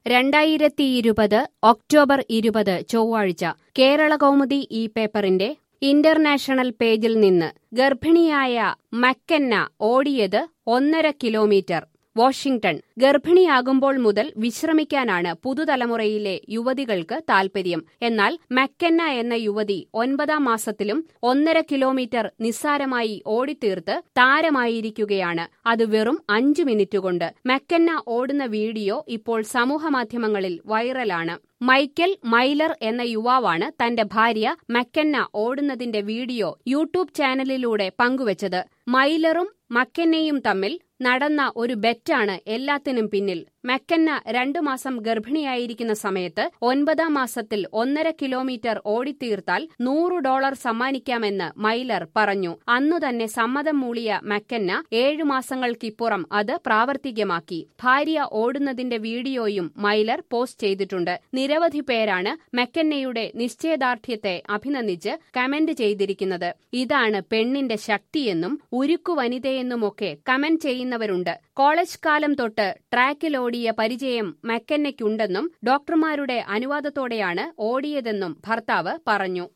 രണ്ടായിരത്തി ഇരുപത് ഒക്ടോബർ ഇരുപത് ചൊവ്വാഴ്ച കേരള കൗമുദി ഈ പേപ്പറിന്റെ ഇന്റർനാഷണൽ പേജിൽ നിന്ന് ഗർഭിണിയായ മക്കെന്ന ഓടിയത് ഒന്നര കിലോമീറ്റർ വാഷിംഗ്ടൺ ഗർഭിണിയാകുമ്പോൾ മുതൽ വിശ്രമിക്കാനാണ് പുതുതലമുറയിലെ യുവതികൾക്ക് താൽപര്യം എന്നാൽ മക്കെന്ന എന്ന യുവതി ഒൻപതാം മാസത്തിലും ഒന്നര കിലോമീറ്റർ നിസ്സാരമായി ഓടിത്തീർത്ത് താരമായിരിക്കുകയാണ് അത് വെറും അഞ്ചു മിനിറ്റ് കൊണ്ട് മക്കെന്ന ഓടുന്ന വീഡിയോ ഇപ്പോൾ സമൂഹമാധ്യമങ്ങളിൽ വൈറലാണ് മൈക്കൽ മൈലർ എന്ന യുവാവാണ് തന്റെ ഭാര്യ മക്കെന്ന ഓടുന്നതിന്റെ വീഡിയോ യൂട്യൂബ് ചാനലിലൂടെ പങ്കുവച്ചത് മൈലറും മക്കെന്നയും തമ്മിൽ നടന്ന ഒരു ബെറ്റാണ് എല്ലാത്തിനും പിന്നിൽ മക്കെന്ന രണ്ടു മാസം ഗർഭിണിയായിരിക്കുന്ന സമയത്ത് ഒൻപതാം മാസത്തിൽ ഒന്നര കിലോമീറ്റർ ഓടിത്തീർത്താൽ നൂറു ഡോളർ സമ്മാനിക്കാമെന്ന് മൈലർ പറഞ്ഞു അന്നു തന്നെ സമ്മതം മൂളിയ മക്കെന്ന ഏഴു മാസങ്ങൾക്കിപ്പുറം അത് പ്രാവർത്തികമാക്കി ഭാര്യ ഓടുന്നതിന്റെ വീഡിയോയും മൈലർ പോസ്റ്റ് ചെയ്തിട്ടുണ്ട് നിരവധി പേരാണ് മെക്കന്നയുടെ നിശ്ചയദാർഢ്യത്തെ അഭിനന്ദിച്ച് കമന്റ് ചെയ്തിരിക്കുന്നത് ഇതാണ് പെണ്ണിന്റെ ശക്തിയെന്നും ഉരുക്കു വനിതയെന്നുമൊക്കെ കമന്റ് ചെയ്യുന്നവരുണ്ട് കോളേജ് കാലം തൊട്ട് ട്രാക്കിലോടിയ പരിചയം മെക്കന്നയ്ക്കുണ്ടെന്നും ഡോക്ടർമാരുടെ അനുവാദത്തോടെയാണ് ഓടിയതെന്നും ഭർത്താവ് പറഞ്ഞു